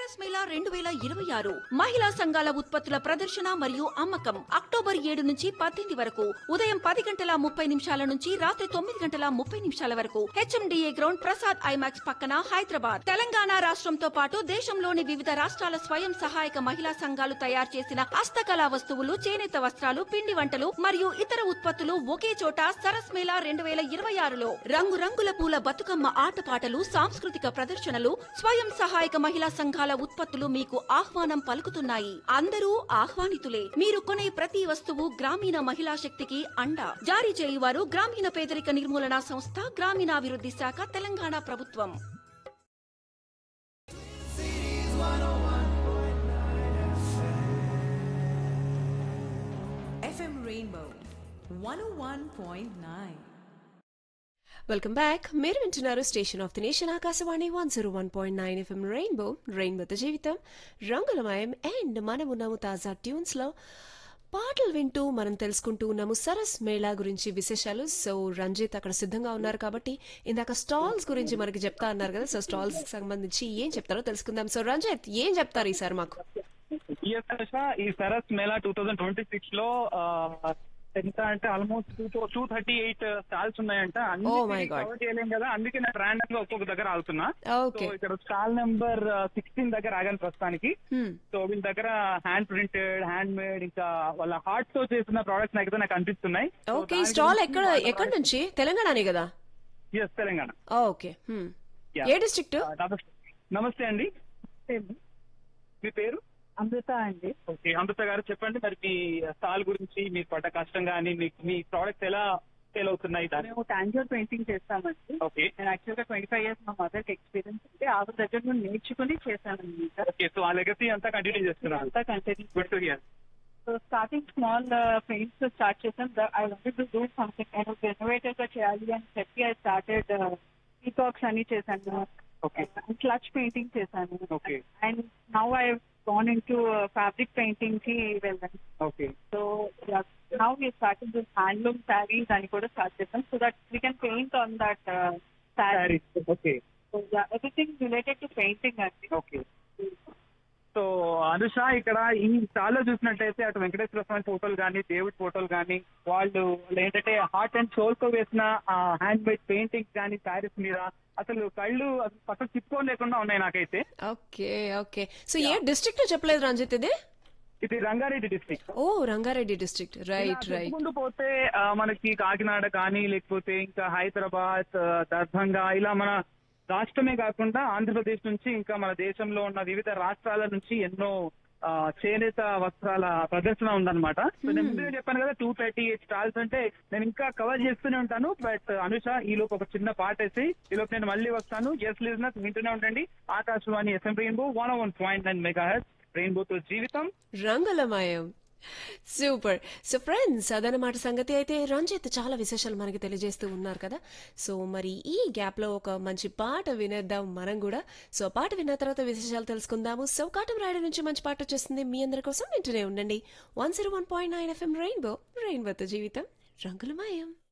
సరస్ మేళా రెండు వేల ఇరవై ఆరు మహిళా సంఘాల ఉత్పత్తుల ప్రదర్శన మరియు అమ్మకం అక్టోబర్ ఏడు నుంచి పద్దెనిమిది వరకు ఉదయం పది గంటల ముప్పై నిమిషాల నుంచి రాత్రి తొమ్మిది గంటల ముప్పై నిమిషాల వరకు హెచ్ఎండిఏ గ్రౌండ్ ప్రసాద్ ఐమాక్స్ పక్కన హైదరాబాద్ తెలంగాణ రాష్ట్రంతో పాటు దేశంలోని వివిధ రాష్ట్రాల స్వయం సహాయక మహిళా సంఘాలు తయారు చేసిన హస్తకళా వస్తువులు చేనేత వస్త్రాలు పిండి వంటలు మరియు ఇతర ఉత్పత్తులు ఒకే చోట సరస్ మేళా రెండు వేల ఇరవై ఆరులో రంగురంగుల పూల బతుకమ్మ ఆటపాటలు సాంస్కృతిక ప్రదర్శనలు స్వయం సహాయక మహిళా సంఘాల ఉత్పత్తులు మీకు ఆహ్వానం పలుకుతున్నాయి అందరూ ఆహ్వానితులే మీరు కొనే ప్రతి వస్తువు గ్రామీణ మహిళా శక్తికి అండ జారీ చేయువారు గ్రామీణ పేదరిక నిర్మూలన సంస్థ గ్రామీణాభివృద్ధి శాఖ తెలంగాణ ప్రభుత్వం FM Rainbow 101.9. వెల్కమ్ బ్యాక్ మీరు వింటున్నారు station of the nation Akashvani one zero one point nine FM rainbow రెయిన్బోతో జీవితం రంగులమయం అండ్ మనం ఉన్నాము తాజా ట్యూన్స్ లో పాటలు వింటూ మనం తెలుసుకుంటూ ఉన్నాము సరస్ మేళా గురించి విశేషాలు సో రంజిత్ అక్కడ సిద్ధంగా ఉన్నారు కాబట్టి ఇందాక స్టాల్స్ గురించి మనకి చెప్తా అన్నారు కదా సో స్టాల్స్ సంబంధించి ఏం చెప్తారో తెలుసుకుందాం సో రంజిత్ ఏం చెప్తారు ఈసారి మాకు ఎస్ హర్ష, ఈ Saras Mela two thousand twenty six లో ఆ, ఎంత అంటే almost two two thirty eight stalls ఉన్నాయంట అన్ని Oh my God. కవర్ చేయలేం కదా అందుకే నేను ర్యాండమ్ గా ఒక్కొక్క దగ్గర ఆగుతున్నా ఓకే సో ఇక్కడ స్టాల్ నెంబర్ సిక్స్టీన్ దగ్గర ఆగాను ప్రస్తుతానికి సో వీళ్ళ దగ్గర హ్యాండ్ ప్రింటెడ్ హ్యాండ్ మేడ్ ఇంకా వాళ్ళ హార్ట్ తో చేసిన ప్రోడక్ట్స్ నాకు నాకు అనిపిస్తున్నాయి ఓకే ఈ స్టాల్ ఎక్కడ ఎక్కడి నుంచి తెలంగాణనే కదా ఎస్ తెలంగాణ ఓకే Yeah. ఏ డిస్ట్రిక్ట్ ఆ, నమస్తే నమస్తే అండి మీ పేరు అమృత అండి ఓకే అమృత గారు చెప్పండి మరి మీ స్టాల్ గురించి మీరు పడ్డ కష్టం కానీ మీ మీ ప్రోడక్ట్స్ ఎలా సేల్ అవుతున్నాయి దాని మేము టాంజర్ పెయింటింగ్ చేస్తామండి ఓకే నేను యాక్చువల్ గా ట్వంటీ ఫైవ్ ఇయర్స్ మా మదర్ కి ఎక్స్పీరియన్స్ ఉంటే ఆవిడ దగ్గర నుండి నేర్చుకుని చేశాను అనమాట ఓకే సో ఆ లెగసీ అంతా కంటిన్యూ చేస్తున్నారు అంతా continue good to hear so starting small friends తో స్టార్ట్ చేసాం I wanted to do something నేను రెనోవేటెడ్ గా చేయాలి అని చెప్పి ఐ స్టార్టెడ్ పీకాక్స్ అన్ని చేశాను Okay. క్లచ్ పెయింటింగ్ చేశాను Okay. And now I gone into fabric painting కి వెళ్ళాను okay so now we starting this handloom saris అని కూడా స్టార్ట్ చేస్తాం so that we can paint on that sari okay everything related to painting అండి okay so Anusha ఇక్కడ ఈ stall లో చూసినట్టయితే అటు వెంకటేశ్వర స్వామి ఫోటోలు కానీ దేవుడి ఫోటోలు కానీ వాళ్ళు వాళ్ళు ఏంటంటే హార్ట్ అండ్ సోల్ తో వేసిన హ్యాండ్ మేడ్ పెయింటింగ్స్ కానీ శారీస్ మీద అసలు కళ్ళు అసలు పక్కన తిప్పుకోని లేకుండా ఉన్నాయి నాకైతే ఓకే ఓకే సో ఏ డిస్ట్రిక్ట్ చెప్పలేదు రంజిత్ ఇది ఇది రంగారెడ్డి డిస్ట్రిక్ట్ ఓ రంగారెడ్డి డిస్ట్రిక్ట్ రైట్ ఇలా రైట్ ముందు పోతే ఆ, మనకి కాకినాడ కానీ లేకపోతే ఇంకా హైదరాబాద్ ఆ, దర్భంగా ఇలా మన రాష్ట్రమే కాకుండా ఆంధ్రప్రదేశ్ నుంచి ఇంకా మన దేశంలో ఉన్న వివిధ రాష్ట్రాల నుంచి ఎన్నో ఆ, చేనేత వస్త్రాల ప్రదర్శన ఉందన్నమాట సో నేను ముందే చెప్పాను కదా టూ థర్టీ ఎయిట్ స్టాల్స్ అంటే నేను ఇంకా కవర్ చేస్తూనే ఉంటాను బట్ అనుష ఈ లోపు ఒక చిన్న పాట వేసి ఈ లోపు నేను మళ్ళీ వస్తాను ఎస్ లిజనర్స్ వింటూనే ఉండండి Akashvani FM rainbow one one point nine mega రెయిన్బోతో జీవితం రంగులమయం సూపర్ సో ఫ్రెండ్స్ అదనమాట సంగతి అయితే రంజిత్ చాలా విశేషాలు మనకి తెలియజేస్తూ ఉన్నారు కదా సో మరి ఈ గ్యాప్ లో ఒక మంచి పాట వినేద్దాం మనం కూడా సో పాట విన్న తర్వాత విశేషాలు తెలుసుకుందాము సో కాటం రాయడం నుంచి మంచి పాట వచ్చేస్తుంది మీ అందరి కోసం వింటూనే ఉండండి one zero one point nine FM rainbow రెయిన్బోతో జీవితం రంగులమయం